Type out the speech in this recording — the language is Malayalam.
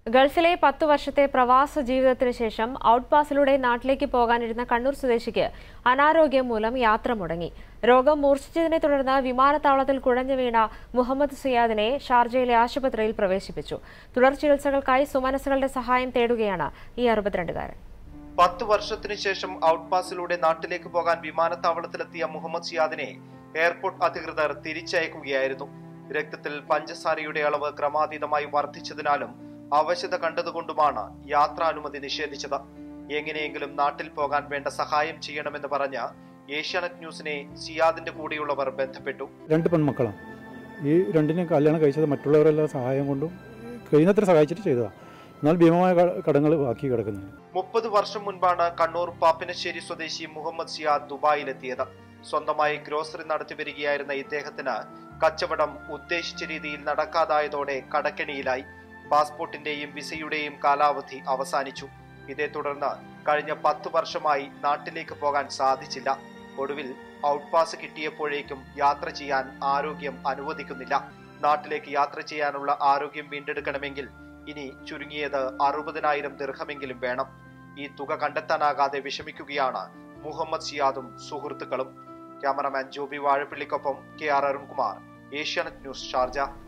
ഗൾഫിലെ പത്തു വർഷത്തെ പ്രവാസ ജീവിതത്തിന് ശേഷം ഔട്ട് പാസിലൂടെ നാട്ടിലേക്ക് പോകാനിരുന്ന കണ്ണൂർ സ്വദേശിക്ക് അനാരോഗ്യം മൂലം യാത്ര മുടങ്ങി രോഗം മൂർച്ഛിച്ചതിനെ തുടർന്ന് വിമാനത്താവളത്തിൽ കുഴഞ്ഞു വീണ മുഹമ്മദ് സിയാദിനെ ഷാർജയിലെ ആശുപത്രിയിൽ പ്രവേശിപ്പിച്ചു തുടർ ചികിത്സകൾക്കായി സുമനസുകളുടെ സഹായം തേടുകയാണ് ഈ അറുപത്തിരണ്ടുകാരൻ പത്ത് വർഷത്തിനു ശേഷം ഔട്ട് പാസിലൂടെ നാട്ടിലേക്ക് പോകാൻ വിമാനത്താവളത്തിലെത്തിയ മുഹമ്മദ് സിയാദിനെ എയർപോർട്ട് അധികൃതർ തിരിച്ചയക്കുകയായിരുന്നു രക്തത്തിൽ പഞ്ചസാരയുടെ അളവ് ക്രമാതീതമായി വർദ്ധിച്ചതിനാലും അവശത കണ്ടതുകൊണ്ടുമാണ് യാത്രാനുമതി നിഷേധിച്ചത് എങ്ങനെയെങ്കിലും നാട്ടിൽ പോകാൻ വേണ്ട സഹായം ചെയ്യണമെന്ന് പറഞ്ഞ് ഏഷ്യാനെറ്റ് ന്യൂസിനെ സിയാദിന്റെ കൂടെയുള്ളവർ ബന്ധപ്പെട്ടു രണ്ട് പെൺമക്കളാണ് ഈ രണ്ടിനെയും കല്യാണം കഴിച്ചത് മറ്റുള്ളവരെല്ലാം സഹായം കൊണ്ടും കഴിയുന്നത്ര സഹായിച്ചിട്ട് ചെയ്തതാണ് എന്നാൽ ഭീമമായ കടങ്ങൾ ബാക്കി കിടക്കുന്നുണ്ട് മുപ്പത് വർഷം മുൻപാണ് കണ്ണൂർ പാപ്പിനശ്ശേരി സ്വദേശി മുഹമ്മദ് സിയാദ് ദുബായിലെത്തിയത് സ്വന്തമായി ഗ്രോസറി നടത്തി വരികയായിരുന്ന ഇദ്ദേഹത്തിന് കച്ചവടം ഉദ്ദേശിച്ച രീതിയിൽ നടക്കാതായതോടെ കടക്കെണിയിലായി പാസ്പോർട്ടിന്റെയും വിസയുടെയും കാലാവധി അവസാനിച്ചു ഇതേ തുടർന്ന് കഴിഞ്ഞ പത്തു വർഷമായി നാട്ടിലേക്ക് പോകാൻ സാധിച്ചില്ല ഒടുവിൽ ഔട്ട് പാസ് കിട്ടിയപ്പോഴേക്കും യാത്ര ചെയ്യാൻ ആരോഗ്യം അനുവദിക്കുന്നില്ല നാട്ടിലേക്ക് യാത്ര ചെയ്യാനുള്ള ആരോഗ്യം വീണ്ടെടുക്കണമെങ്കിൽ ഇനി ചുരുങ്ങിയത് അറുപതിനായിരം ദീർഘമെങ്കിലും വേണം ഈ തുക കണ്ടെത്താനാകാതെ വിഷമിക്കുകയാണ് മുഹമ്മദ് സിയാദും സുഹൃത്തുക്കളും ക്യാമറമാൻ ജോബി വാഴപ്പിള്ളിക്കൊപ്പം K R Arunkumar Asianet news Sharjah